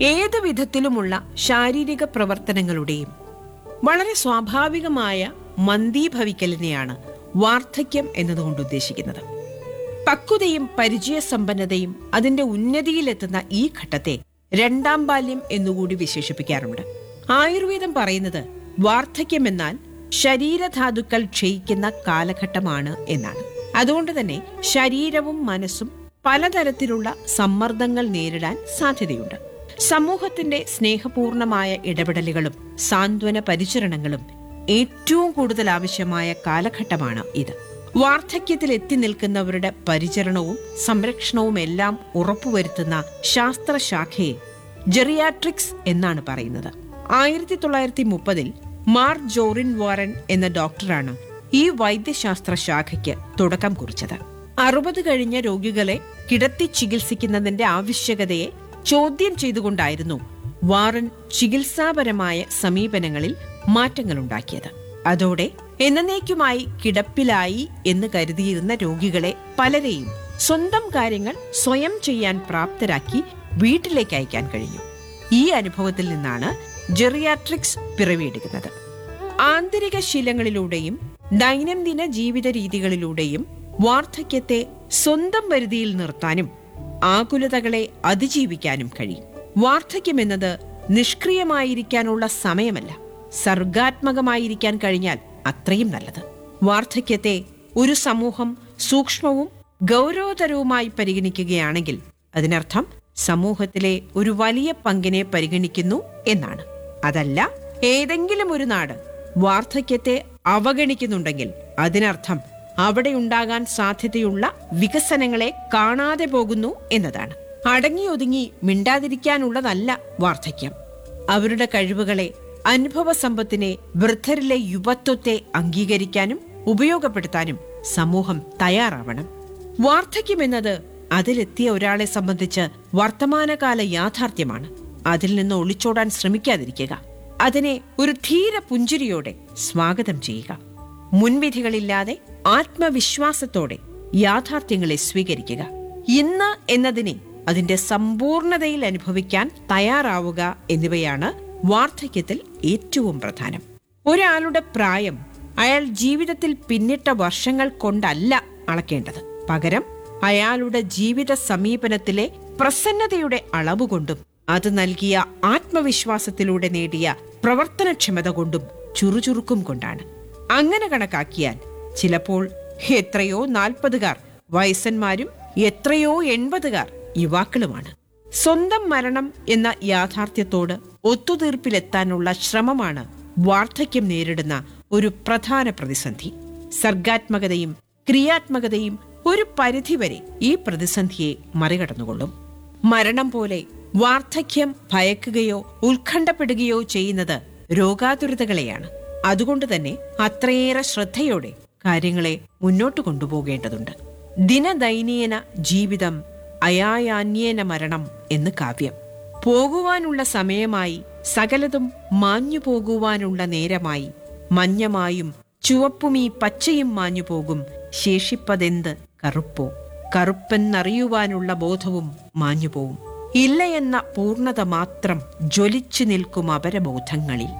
ഏത് വിധത്തിലുമുള്ള ശാരീരിക പ്രവർത്തനങ്ങളുടെയും വളരെ സ്വാഭാവികമായ മന്ദീഭവിക്കലിനെയാണ് വാർദ്ധക്യം എന്നതുകൊണ്ട് ഉദ്ദേശിക്കുന്നത് പക്വതയും പരിചയസമ്പന്നതയും അതിന്റെ ഉന്നതിയിലെത്തുന്ന ഈ ഘട്ടത്തെ രണ്ടാം ബാല്യം എന്നുകൂടി വിശേഷിപ്പിക്കാറുണ്ട് ആയുർവേദം പറയുന്നത് വാർദ്ധക്യം എന്നാൽ ശരീരധാതുക്കൾ ക്ഷയിക്കുന്ന കാലഘട്ടമാണ് എന്നാണ് അതുകൊണ്ട് തന്നെ ശരീരവും മനസ്സും പലതരത്തിലുള്ള സമ്മർദ്ദങ്ങൾ നേരിടാൻ സാധ്യതയുണ്ട് സമൂഹത്തിന്റെ സ്നേഹപൂർണമായ ഇടപെടലുകളും സാന്ത്വന പരിചരണങ്ങളും ഏറ്റവും കൂടുതൽ ആവശ്യമായ കാലഘട്ടമാണ് ഇത് വാർദ്ധക്യത്തിൽ എത്തി നിൽക്കുന്നവരുടെ പരിചരണവും സംരക്ഷണവും എല്ലാം ഉറപ്പുവരുത്തുന്ന ശാസ്ത്രശാഖയെ ജെറിയാട്രിക്സ് എന്നാണ് പറയുന്നത് ആയിരത്തി തൊള്ളായിരത്തി മുപ്പതിൽ മാർ ജോറിൻ വാറൻ എന്ന ഡോക്ടറാണ് ഈ വൈദ്യശാസ്ത്ര ശാഖയ്ക്ക് തുടക്കം കുറിച്ചത് അറുപത് കഴിഞ്ഞ രോഗികളെ കിടത്തി ചികിത്സിക്കുന്നതിന്റെ ആവശ്യകതയെ ചോദ്യം ചെയ്തുകൊണ്ടായിരുന്നു വാറൻ ചികിത്സാപരമായ സമീപനങ്ങളിൽ മാറ്റങ്ങളുണ്ടാക്കിയത് അതോടെ എന്നേക്കുമായി കിടപ്പിലായി എന്ന് കരുതിയിരുന്ന രോഗികളെ പലരെയും സ്വന്തം കാര്യങ്ങൾ സ്വയം ചെയ്യാൻ പ്രാപ്തരാക്കി വീട്ടിലേക്ക് അയക്കാൻ കഴിഞ്ഞു ഈ അനുഭവത്തിൽ നിന്നാണ് ജെറിയാട്രിക്സ് പിറവിയെടുക്കുന്നത് ആന്തരിക ശീലങ്ങളിലൂടെയും ദൈനംദിന ജീവിത രീതികളിലൂടെയും വാർദ്ധക്യത്തെ സ്വന്തം പരിധിയിൽ നിർത്താനും ആകുലതകളെ അതിജീവിക്കാനും കഴിയും വാർദ്ധക്യം എന്നത് നിഷ്ക്രിയമായിരിക്കാനുള്ള സമയമല്ല സർഗാത്മകമായിരിക്കാൻ കഴിഞ്ഞാൽ അത്രയും നല്ലത് വാർദ്ധക്യത്തെ ഒരു സമൂഹം സൂക്ഷ്മവും ഗൗരവതരവുമായി പരിഗണിക്കുകയാണെങ്കിൽ അതിനർത്ഥം സമൂഹത്തിലെ ഒരു വലിയ പങ്കിനെ പരിഗണിക്കുന്നു എന്നാണ് അതല്ല ഏതെങ്കിലും ഒരു നാട് വാർദ്ധക്യത്തെ അവഗണിക്കുന്നുണ്ടെങ്കിൽ അതിനർത്ഥം അവിടെ ഉണ്ടാകാൻ സാധ്യതയുള്ള വികസനങ്ങളെ കാണാതെ പോകുന്നു എന്നതാണ് അടങ്ങിയൊതുങ്ങി മിണ്ടാതിരിക്കാനുള്ളതല്ല വാർദ്ധക്യം അവരുടെ കഴിവുകളെ അനുഭവ സമ്പത്തിനെ വൃദ്ധരിലെ യുവത്വത്തെ അംഗീകരിക്കാനും ഉപയോഗപ്പെടുത്താനും സമൂഹം തയ്യാറാവണം വാർദ്ധക്യം എന്നത് അതിലെത്തിയ ഒരാളെ സംബന്ധിച്ച് വർത്തമാനകാല യാഥാർത്ഥ്യമാണ് അതിൽ നിന്ന് ഒളിച്ചോടാൻ ശ്രമിക്കാതിരിക്കുക അതിനെ ഒരു ധീര പുഞ്ചിരിയോടെ സ്വാഗതം ചെയ്യുക മുൻവിധികളില്ലാതെ ആത്മവിശ്വാസത്തോടെ യാഥാർത്ഥ്യങ്ങളെ സ്വീകരിക്കുക ഇന്ന് എന്നതിനെ അതിന്റെ സമ്പൂർണതയിൽ അനുഭവിക്കാൻ തയ്യാറാവുക എന്നിവയാണ് വാർദ്ധക്യത്തിൽ ഏറ്റവും പ്രധാനം ഒരാളുടെ പ്രായം അയാൾ ജീവിതത്തിൽ പിന്നിട്ട വർഷങ്ങൾ കൊണ്ടല്ല അളക്കേണ്ടത് പകരം അയാളുടെ ജീവിത സമീപനത്തിലെ പ്രസന്നതയുടെ അളവുകൊണ്ടും അത് നൽകിയ ആത്മവിശ്വാസത്തിലൂടെ നേടിയ പ്രവർത്തനക്ഷമത കൊണ്ടും ചുറുചുറുക്കും കൊണ്ടാണ് അങ്ങനെ കണക്കാക്കിയാൽ ചിലപ്പോൾ എത്രയോ നാൽപ്പതുകാർ വയസ്സന്മാരും എത്രയോ എൺപതുകാർ യുവാക്കളുമാണ് സ്വന്തം മരണം എന്ന യാഥാർത്ഥ്യത്തോട് ഒത്തുതീർപ്പിലെത്താനുള്ള ശ്രമമാണ് വാർദ്ധക്യം നേരിടുന്ന ഒരു പ്രധാന പ്രതിസന്ധി സർഗാത്മകതയും ക്രിയാത്മകതയും ഒരു പരിധിവരെ ഈ പ്രതിസന്ധിയെ മറികടന്നുകൊള്ളും മരണം പോലെ വാർദ്ധക്യം ഭയക്കുകയോ ഉത്കണ്ഠപ്പെടുകയോ ചെയ്യുന്നത് രോഗാതുരതകളെയാണ് അതുകൊണ്ട് തന്നെ അത്രയേറെ ശ്രദ്ധയോടെ കാര്യങ്ങളെ മുന്നോട്ട് കൊണ്ടുപോകേണ്ടതുണ്ട് ദിനദൈനീയന ജീവിതം അയായാന്യേന മരണം എന്ന് കാവ്യം പോകുവാനുള്ള സമയമായി സകലതും മാഞ്ഞു പോകുവാനുള്ള നേരമായി മഞ്ഞമായും ചുവപ്പുമീ പച്ചയും മാഞ്ഞു പോകും ശേഷിപ്പതെന്ത് കറുപ്പോ കറുപ്പെന്നറിയുവാനുള്ള ബോധവും മാഞ്ഞുപോവും ഇല്ല എന്ന പൂർണ്ണത മാത്രം ജ്വലിച്ചു നിൽക്കും അപരബോധങ്ങളിൽ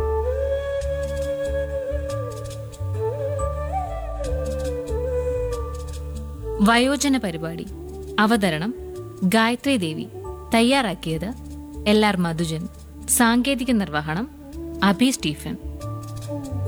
വയോജന പരിപാടി അവതരണം ഗായത്രി ദേവി തയ്യാറാക്കിയത് എൽ ആർ മധുജൻ സാങ്കേതിക നിർവഹണം അഭി സ്റ്റീഫൻ